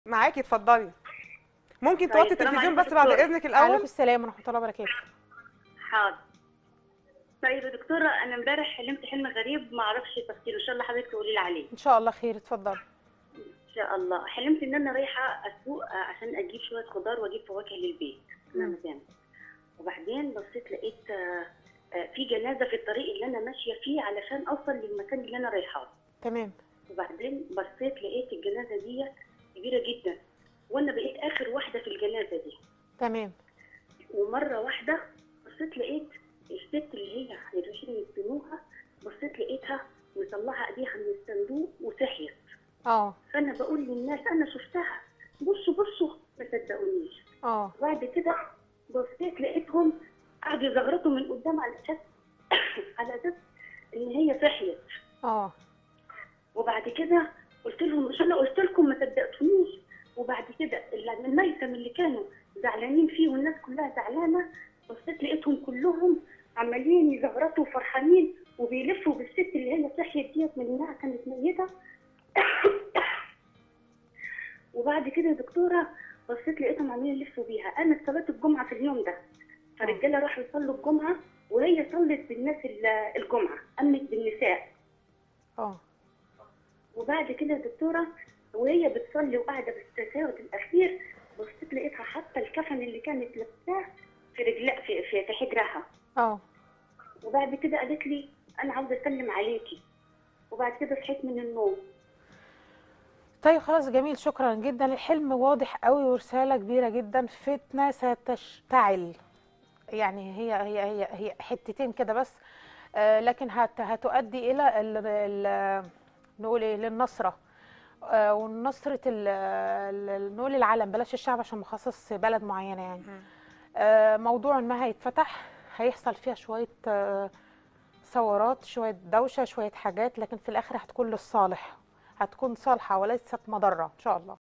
معاكي اتفضلي ممكن طيب، توطي السلام التلفزيون عليكم بس بعد دكتورة. اذنك عليكم الاول السلام ورحمه الله وبركاته حاضر طيب يا دكتورة أنا امبارح حلمت حلم غريب ما أعرفش تفسيره إن شااء الله حضرتك تقولي لي عليه ان شاء الله خير اتفضل إن شاء الله حلمت إن أنا رايحة أسوق عشان أجيب شوية خضار وأجيب فواكه للبيت مم. المكان وبعدين بصيت لقيت آه، آه، في جنازة في الطريق اللي أنا ماشية فيه علشان أوصل للمكان اللي أنا رايحاه تمام وبعدين بصيت لقيت الجنازة دي كبيرة جدا وأنا بقيت آخر واحدة في الجنازة دي تمام ومره واحده بصيت لقيت الست اللي هي رايحين يدفنوها بصيت لقيتها مطلعه ايديها من الصندوق وصحيت اه فانا بقول للناس انا شفتها بصوا بصوا ما صدقونيش اه بعد كده بصيت لقيتهم قعدوا يزغرطوا من قدام على اساس على اساس ان هي صحيت اه وبعد كده قلت لهم مش انا قلت لكم ما صدقتونيش وبعد كده اللي- الميتم اللي كانوا زعلانين فيه والناس كلها زعلانه بصيت لقيتهم كلهم عمالين يزغرطوا وفرحانين وبيلفوا بالست اللي هي صحيت ديت من انها كانت ميته وبعد كده يا دكتوره بصيت لقيتهم عمالين يلفوا بيها انا صلاه الجمعه في اليوم ده فالرجاله راحوا يصلوا الجمعه وهي صلت بالناس ال- الجمعه امنت بالنساء اه وبعد كده يا دكتوره وهي بتصلي وقاعده بالتشهد الاخير بصيت لقيتها حاطه الكفن اللي كانت لابساه في رجلها في, في, في حجرها اه وبعد كده قالت لي انا عاوزه اسلم عليكي وبعد كده صحيت من النوم طيب خلاص جميل شكرا جدا الحلم واضح قوي ورسالة كبيرة جدا فتنة ستشتعل يعني هي هي هي هي حتتين كده بس آه لكن هت هتؤدي إلى ال ال نقول إيه للنصرة آه ونصرة ال- ال- نقول العالم بلاش الشعب عشان مخصص بلد معينة يعني آه موضوع ما هيتفتح هيحصل فيها شوية آه ثورات شوية دوشة شوية حاجات لكن في الآخر هتكون للصالح هتكون صالحة وليست مضرة إن شاء الله